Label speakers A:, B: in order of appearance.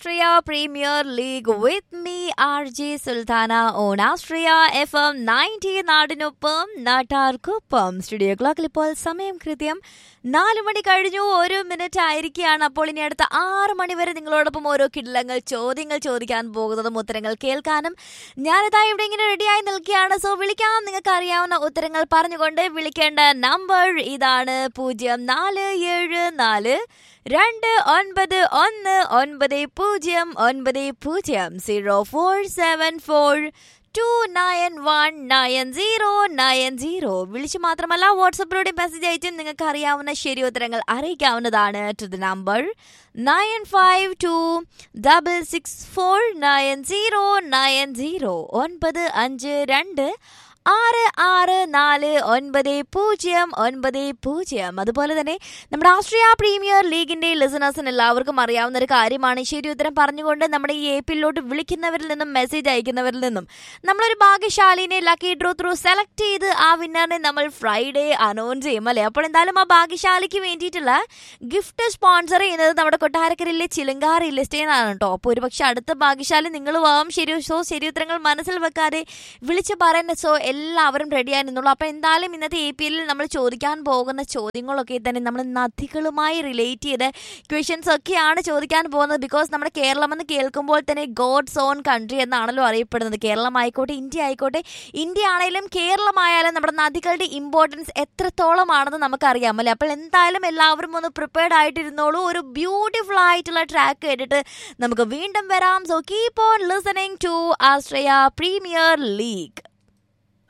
A: Austria Premier League with me, RJ Sultana on Austria FM 90 നാടിനൊപ്പം നാട്ടാർക്കൊപ്പം studio ക്ലോക്കിൽ ഇപ്പോൾ സമയം കൃത്യം നാല് മണി കഴിഞ്ഞു ഒരു മിനിറ്റ് ആയിരിക്കുകയാണ് അപ്പോൾ ഇനി അടുത്ത ആറ് മണി വരെ നിങ്ങളോടൊപ്പം ഓരോ കിടിലങ്ങൾ ചോദ്യങ്ങൾ ചോദിക്കാൻ പോകുന്നതും ഉത്തരങ്ങൾ കേൾക്കാനും ഞാനിതാ ഇവിടെ ഇങ്ങനെ റെഡിയായി നിൽക്കുകയാണ് സോ വിളിക്കാം നിങ്ങൾക്ക് അറിയാവുന്ന ഉത്തരങ്ങൾ പറഞ്ഞുകൊണ്ട് വിളിക്കേണ്ട നമ്പർ ഇതാണ് പൂജ്യം നാല് ഏഴ് നാല് രണ്ട് ഒൻപത് ഒന്ന് ഒൻപത് പൂജ്യം ഒൻപത് പൂജ്യം zero four seven four two nine one nine zero nine zero വിളിച്ച് മാത്രമല്ല വാട്സപ്പിലൂടെ മെസ്സേജ് അയച്ചും നിങ്ങൾക്ക് അറിയാവുന്ന ശരി ഉത്തരങ്ങൾ അറിയിക്കാവുന്നതാണ് to the number nine five two double six four nine zero nine zero ഒൻപത് അഞ്ച് രണ്ട് ആറ് ആറ് നാല് ഒൻപത് പൂജ്യം ഒൻപത് പൂജ്യം അതുപോലെ തന്നെ നമ്മുടെ ആസ്ട്രിയ പ്രീമിയർ ലീഗിന്റെ ലിസണേഴ്സിന് എല്ലാവർക്കും അറിയാവുന്ന ഒരു കാര്യമാണ് ശരി ഉത്തരം പറഞ്ഞുകൊണ്ട് നമ്മുടെ ഈ ഏപ്പിലോട്ട് വിളിക്കുന്നവരിൽ നിന്നും മെസ്സേജ് അയക്കുന്നവരിൽ നിന്നും നമ്മളൊരു ഭാഗ്യശാലിനെ ലക്കി ഡ്രോ ത്രൂ സെലക്ട് ചെയ്ത് ആ വിന്നറിനെ നമ്മൾ ഫ്രൈഡേ അനൗൺസ് ചെയ്യും അല്ലേ അപ്പോൾ എന്തായാലും ആ ഭാഗ്യശാലിക്ക് വേണ്ടിയിട്ടുള്ള ഗിഫ്റ്റ് സ്പോൺസർ ചെയ്യുന്നത് നമ്മുടെ കൊട്ടാരക്കരയിലെ ചിലങ്കാറി ലിസ്റ്റേനാണ് കേട്ടോ അപ്പോൾ ഒരുപക്ഷെ അടുത്ത ഭാഗ്യശാലി നിങ്ങൾ ആവാം ശരി സോ ശരി ഉത്തരങ്ങൾ മനസ്സിൽ വെക്കാതെ വിളിച്ച് പറയുന്ന സോ എല്ലാവരും റെഡിയായി നിന്നുള്ളൂ അപ്പോൾ എന്തായാലും ഇന്നത്തെ എ പി എല്ലിൽ നമ്മൾ ചോദിക്കാൻ പോകുന്ന ചോദ്യങ്ങളൊക്കെ തന്നെ നമ്മൾ നദികളുമായി റിലേറ്റ് ചെയ്ത് ക്വസ്റ്റ്യൻസ് ഒക്കെയാണ് ചോദിക്കാൻ പോകുന്നത് ബിക്കോസ് നമ്മുടെ കേരളം എന്ന് കേൾക്കുമ്പോൾ തന്നെ ഗോഡ്സ് ഓൺ കൺട്രി എന്നാണല്ലോ അറിയപ്പെടുന്നത് കേരളം ആയിക്കോട്ടെ ഇന്ത്യ ആയിക്കോട്ടെ ഇന്ത്യ ആണെങ്കിലും കേരളമായാലും നമ്മുടെ നദികളുടെ ഇമ്പോർട്ടൻസ് എത്രത്തോളമാണെന്ന് നമുക്കറിയാം അല്ലേ അപ്പോൾ എന്തായാലും എല്ലാവരും ഒന്ന് പ്രിപ്പയർഡ് ആയിട്ടിരുന്നോളൂ ഒരു ബ്യൂട്ടിഫുൾ ആയിട്ടുള്ള ട്രാക്ക് കേട്ടിട്ട് നമുക്ക് വീണ്ടും വരാം so keep on listening to Australia premier league